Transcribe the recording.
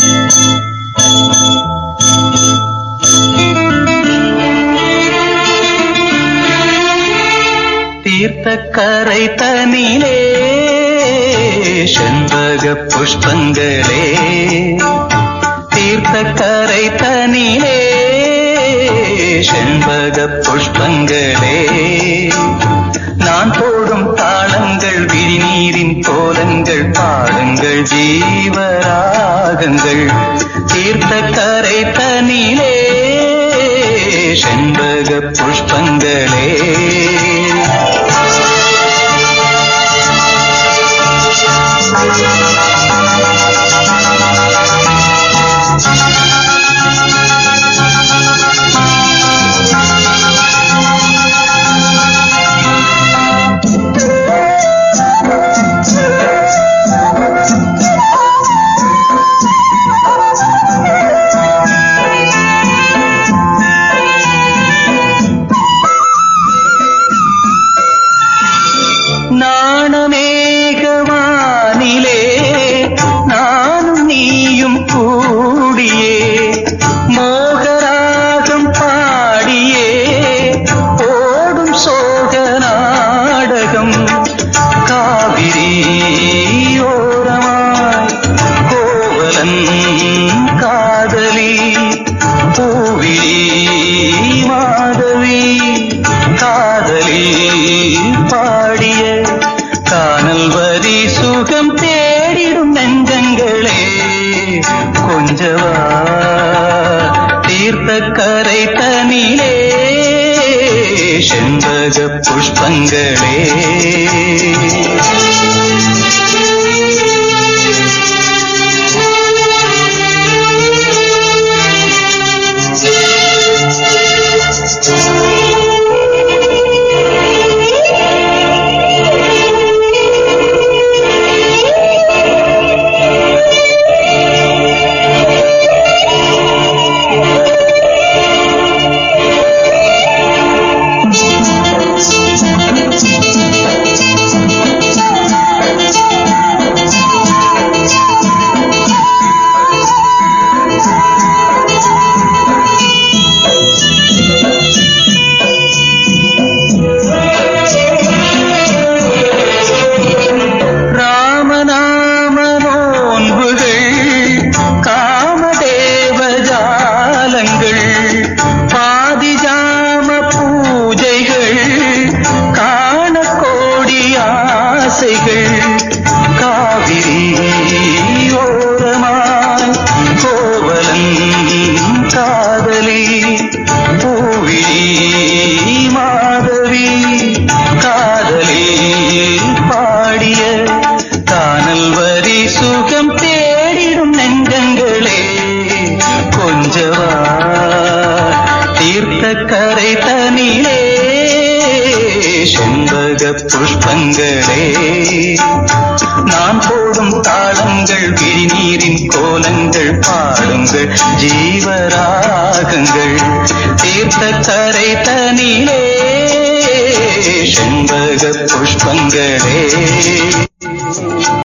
தீர்த்தக்கரை தனிலே செண்பக புஷ்பங்களே தீர்த்தக்கரை தனிலே செண்பக புஷ்பங்களே நான் போடும் தாளங்கள் விழிநீரின் கோலங்கள் பாடுங்கள் ஜீவராகங்கள் தீர்த்தக்கரை தனிலே செண்பக புஷ்பங்களே நாணமேகவானிலே நானும் நீயும் கூடியே மோகராகம் பாடியே ஓடும் சோக நாடகம் காவிரி ஓரமாய் கோவலன் காதலி பூவிழி மாதவி காதலி பாடிய காணல் வரி சுகம் தேடிடும் நெஞ்சங்களே கொஞ்சவா தீர்த்த கரை தனிலே செண்பக புஷ்பங்களே ராமநாம நோன்புகள் காமதேவ ஜாலங்கள் பாதிஜாம பூஜைகள் காண கோடி ஆசைகள் காவிரி ஓரமாய் கோவலன் காதலி பூவிழி மாதவி காதலி பாடிய காணல் வரி சுகம் தேடிடும் நெஞ்சங்களே கொஞ்சவா தீர்த்த கரை தனிலே செண்பக புஷ்பங்களே நான் போடும் தாளங்கள் விழிநீரின் கோலங்கள் பாடுங்கள் ஜீவராகங்கள் தீர்த்த கரை தனிலே செண்பக புஷ்பங்களே